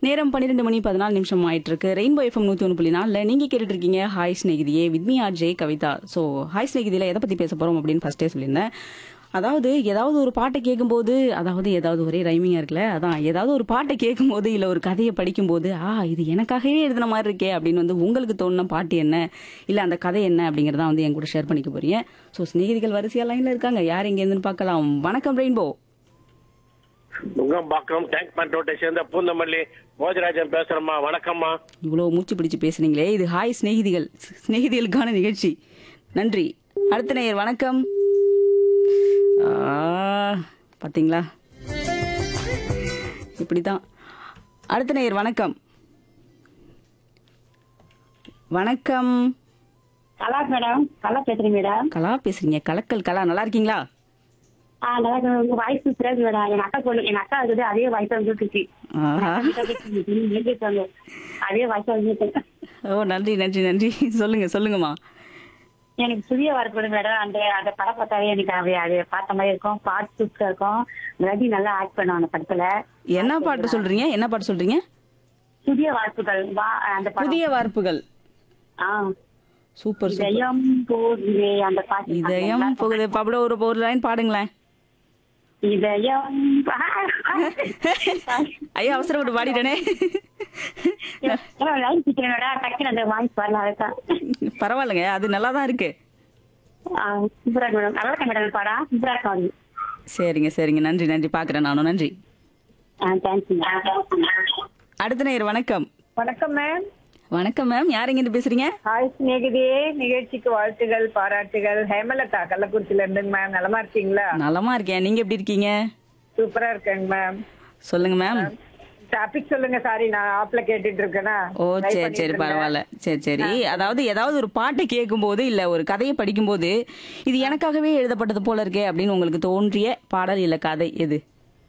நேரம் பன்னிரெண்டு மணி பதினாலு நிமிஷம் ஆயிட்டு இருக்கு ரெயின்போ எஃப்எம் நூத்தி ஒன்று புள்ளி நாலில் நீங்க கேட்டுட்டு இருக்கீங்க hi Snehithiye with me R J Kavitha so hi ஸ்நேகிதியில எதை பத்தி பேச போறோம் அப்படின்னு ஃபர்ஸ்டே சொல்லியிருந்தேன் அதாவது ஏதாவது ஒரு பாட்டை கேட்கும்போது அதாவது ஏதாவது ஒரே ரைமிங்கா இருக்குல்ல அதான் ஏதாவது ஒரு பாட்டை கேட்கும்போது இல்ல ஒரு கதையை படிக்கும்போது ஆ இது எனக்காகவே எழுதின மாதிரி இருக்கே அப்படின்னு வந்து உங்களுக்கு தோணுன பாட்டு என்ன இல்ல அந்த கதை என்ன அப்படிங்கறத வந்து என் கூட ஷேர் பண்ணிக்க போறீங்க ஸோ ஸ்நேகிதிகள் வரிசையா லைன்ல இருக்காங்க யார் எங்க இருந்துன்னு பார்க்கலாம் வணக்கம் ரெயின்போ நுங்கம்பாக்கம் டேங்க் பண்ட் ரோட்டை சேர்ந்த பூந்தமல்லி போஜராஜன் பேசுறேம்மா வணக்கம்மா இவ்வளோ மூச்சு பிடிச்சு பேசுனீங்களே இது ஹாய் சிநேகிதிகள் சிநேகிதிகளுக்கான நிகழ்ச்சி நன்றி அடுத்த நேயர் வணக்கம் ஆ, பாத்தீங்களா இப்படிதான் அடுத்த நேயர் வணக்கம் வணக்கம் கலா மேடம் கலா பேசுறேன் மேடம் கலா பேசுறீங்க கலக்கல் கலா நல்லா இருக்கீங்களா ஆ நல்லா இருக்கேன். உங்க வாய்ஸ் பிறகு மேடம் எங்க அக்கா பொண்ணு எங்க அக்கா இருக்குது அதே வாய்ஸ் வந்துருச்சு ஆஹா அதே வாய்ஸ் வந்துருக்கு ஓ நன்றி நன்றி நன்றி சொல்லுங்க சொல்லுங்கம்மா எனக்கு புதிய வரக்கூட மேடம் அந்த அந்த படம் பார்த்தாவே எனக்கு அது அது பார்த்த மாதிரி இருக்கும் பாட்டு சூப்பரா இருக்கும் ரவி நல்லா ஆக்ட் பண்ணும் அந்த படத்துல என்ன பாட்டு சொல்றீங்க என்ன பாட்டு சொல்றீங்க புதிய வாய்ப்புகள் வா அந்த படம் புதிய வார்ப்புகள் ஆ சூப்பர் சூப்பர் இதயம் போகுதே அந்த பாட்டு இதயம் போகுது பபட ஒரு ஒரு லைன் பாடுங்களேன் இதயம் ஐயா அவசரப்பட்டு பாடிட்டேனே லைன் பிடிக்கிறேன் மேடம் டக்குனு அந்த வாய்ஸ் வரல அதுதான் பரவாயில்லைங்க அது நல்லா தான் இருக்கு சூப்பரா இருக்கு மேடம் நல்லா இருக்கேன் மேடம் பாடா சூப்பரா இருக்கும் அது சரிங்க சரிங்க நன்றி நன்றி பாக்குறேன் நானும் நன்றி ஆ தேங்க்யூ அடுத்த நேயர் வணக்கம் வணக்கம் மேம் வணக்கம் மேம் யார் எங்கிட்டு பேசுறீங்க ஹாய் சிநேகிதியே நிகழ்ச்சிக்கு வாழ்த்துகள் பாராட்டுகள் ஹேமலதா கள்ளக்குறிச்சியில இருந்துங்க மேம் நலமா இருக்கீங்களா நலமா இருக்கேன் நீங்க எப்படி இருக்கீங்க சூப்பரா இருக்கேங்க மேம் சொல்லுங்க மேம் டாபிக் சொல்லுங்க சாரி நான் ஆப்ல கேட்டுட்டு இருக்கேனா ஓ சரி சரி பரவாயில்ல சரி சரி அதாவது ஏதாவது ஒரு பாட்டை கேட்கும்போது இல்ல ஒரு கதையை படிக்கும்போது இது எனக்காகவே எழுதப்பட்டது போல இருக்கே அப்படின்னு உங்களுக்கு தோன்றிய பாடல் இல்ல கதை எது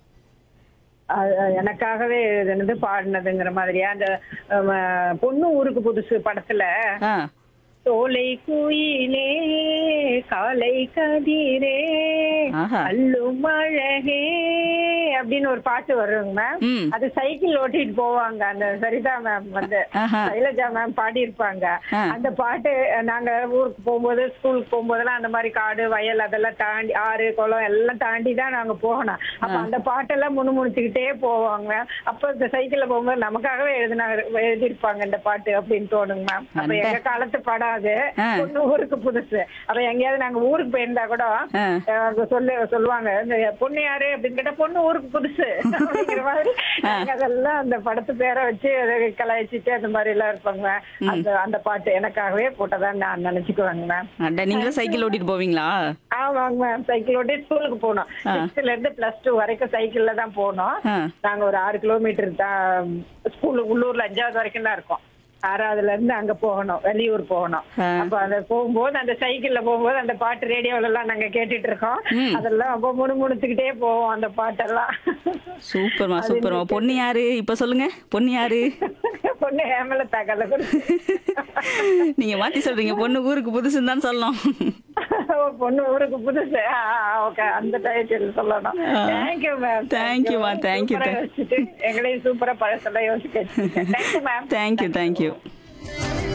எனக்காகவே எழுதுனது பாடினதுங்கிற மாதிரியா அந்த அஹ், பொண்ணு ஊருக்கு புதுசு படத்துல ஆ சோலை குயிலே காலை கதிரே ஆஹா. அள்ளும் அழகே அப்படின்னு ஒரு பாட்டு வருங்க மேம் ம் அது சைக்கிள் ஓட்டிட்டு போவாங்க அந்த சரிதா மேம் வந்து ஆஹா. சைலஜா மேம் பாடி இருப்பாங்க ஆ. அந்த பாட்டு நாங்க ஊருக்கு போகும்போது ஸ்கூலுக்கு போகும்போதெல்லாம் அந்த மாதிரி காடு வயல் அதெல்லாம் தாண்டி ஆறு குளம் எல்லாம் தாண்டி தான் நாங்க போகணும் அப்ப அந்த பாட்டெல்லாம் முணுமுணுச்சுக்கிட்டே போவாங்க அப்ப இந்த சைக்கிள்ல போகும்போது நமக்காகவே எழுதினா எழுதியிருப்பாங்க இந்த பாட்டு அப்படின்னு தோணுங்க மேம் அப்ப அந்த- எங்க காலத்து படம் அது ஆ. பொண்ணு ஊருக்கு புதுசு அப்ப எங்கேயாவது நாங்க ஊருக்கு போயிருந்தா கூட ஆ. அஹ் சொல்லு சொல்லுவாங்க இந்த பொண்ணு யாரு அப்படின்னு கேட்டா பொண்ணு ஊருக்கு புதுசு அப்படிங்கிற மாதிரி நாங்க அதெல்லாம் அந்த படத்து பேரை வச்சு அதை கலாய்ச்சிட்டு அந்த மாதிரி எல்லாம் இருப்பாங்க அந்த அந்த பாட்டு எனக்காகவே போட்டதான் நான் நினைச்சுக்குவாங்க மேம் அட நீங்களும் சைக்கிள் ஓட்டிட்டு போவீங்களா ஆமாங்க மேம் சைக்கிள் ஓட்டி ஸ்கூலுக்கு போனோம் ஆ. சிக்ஸ்த்ல இருந்து பிளஸ் டூ வரைக்கும் சைக்கிள்ல தான் போனோம் ஆ. நாங்க ஒரு ஆறு கிலோமீட்டர் தான் ஸ்கூல் உள்ளூர்ல அஞ்சாவது வரைக்கும் தான் இருக்கோம் ஆறாவதுல இருந்து அங்க போகணும் வெளியூர் போகணும் ஆ. அப்ப அந்த போகும்போது அந்த சைக்கிள்ல போகும்போது அந்த பாட்டு ரேடியோல எல்லாம் நாங்க கேட்டுட்டு இருக்கோம் ம். அதெல்லாம் அப்ப முணுமுணுத்துக்கிட்டே போவோம் அந்த பாட்டெல்லாம் சூப்பர்மா சூப்பர்மா பொண்ணு யாரு இப்ப சொல்லுங்க பொண்ணு யாரு பொண்ணு ஹேமலதா கள்ளக்குறிச்சி நீங்க மாத்தி சொல்றீங்க பொண்ணு ஊருக்கு புதுசுன்னு தான் சொல்லணும் பொண்ணு ஊருக்கு புதுசு ஓகே அந்த டைட்டில் சொல்லணும் ஆ. Thank you ma'am Thank you, ma. Thank you, thank- யோசிச்சுட்டு எங்களையும் சூப்பரா பழசெல்லாம் யோசிக்க தேங்க்யூ மேம் தேங்க்யூ தேங்க்யூ